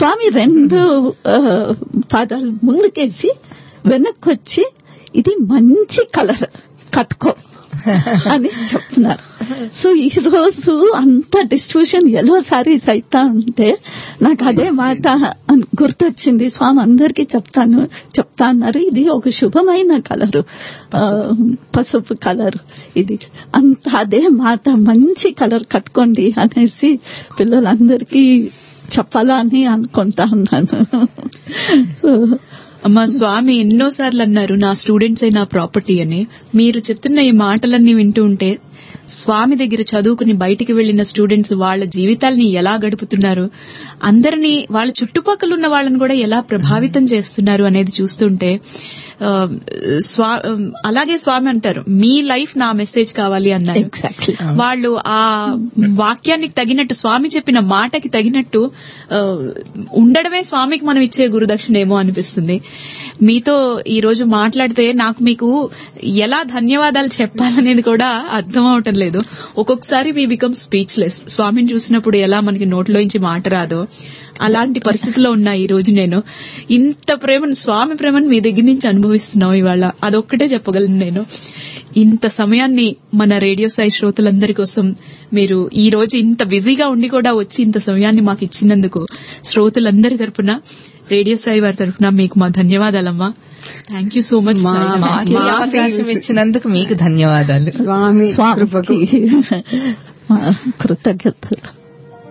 స్వామి రెండు ఆ, పాదాలు ముందుకేసి వెనక్కి వచ్చి ఇది మంచి కలర్ కట్టుకో అని చెప్తున్నారు సో ఈ రోజు అంత డిస్ట్రిబ్యూషన్ ఎల్లో సారీస్ అయితా ఉంటే నాకు అదే మాట అన్- గుర్తొచ్చింది స్వామి అందరికీ చెప్తాను చెప్తా అన్నారు ఇది ఒక శుభమైన కలరు ఆ, పసుపు కలర్ ఇది అంత అదే మాట మంచి కలర్ కట్టుకోండి అనేసి పిల్లలందరికీ చెప్పాలా అని అనుకుంటా ఉన్నాను సో అమ్మా స్వామి ఎన్నోసార్లు అన్నారు నా స్టూడెంట్స్ నా ప్రాపర్టీ అని మీరు చెప్తున్న ఈ మాటలన్నీ వింటూ ఉంటే స్వామి దగ్గర చదువుకుని బయటికి వెళ్లిన స్టూడెంట్స్ వాళ్ళ జీవితాల్ని ఎలా గడుపుతున్నారు అందరినీ వాళ్ళ చుట్టుపక్కల ఉన్న వాళ్ళని కూడా ఎలా ప్రభావితం చేస్తున్నారు అనేది చూస్తుంటే ఆ, స్వా అలాగే స్వామి అంటారు మీ లైఫ్ నా మెసేజ్ కావాలి అన్నారు ఎగ్జాక్ట్లీ వాళ్ళు ఆ వాక్యానికి తగినట్టు స్వామి చెప్పిన మాటకి తగినట్టు ఆ, ఉండడమే స్వామికి మనం ఇచ్చే గురుదక్షిణ ఏమో అనిపిస్తుంది మీతో ఈ రోజు మాట్లాడితే నాకు మీకు ఎలా ధన్యవాదాలు చెప్పాలనేది కూడా అర్థం అవటం లేదు ఒక్కొక్కసారి వీ బికమ్ స్పీచ్లెస్ స్వామిని చూసినప్పుడు ఎలా మనకి నోట్లోంచి మాట రాదో అలాంటి పరిస్థితిలో ఉన్నా ఈ రోజు నేను ఇంత ప్రేమను స్వామి ప్రేమను మీ దగ్గర నుంచి అనుభవిస్తున్నాం ఇవాళ అదొక్కటే చెప్పగలను నేను ఇంత సమయాన్ని మన రేడియో సాయి శ్రోతలందరి కోసం మీరు ఈ రోజు ఇంత బిజీగా ఉండి కూడా వచ్చి ఇంత సమయాన్ని మాకు ఇచ్చినందుకు శ్రోతలందరి తరపున రేడియో సాయి వారి తరపున మీకు మా ధన్యవాదాలమ్మా థ్యాంక్ యూ సో మచ్ మా- మాకు ఈ మా అవకాశం ఇచ్చినందుకు మీకు ధన్యవాదాలు స్వామి స్వామికి మా కృతజ్ఞతలు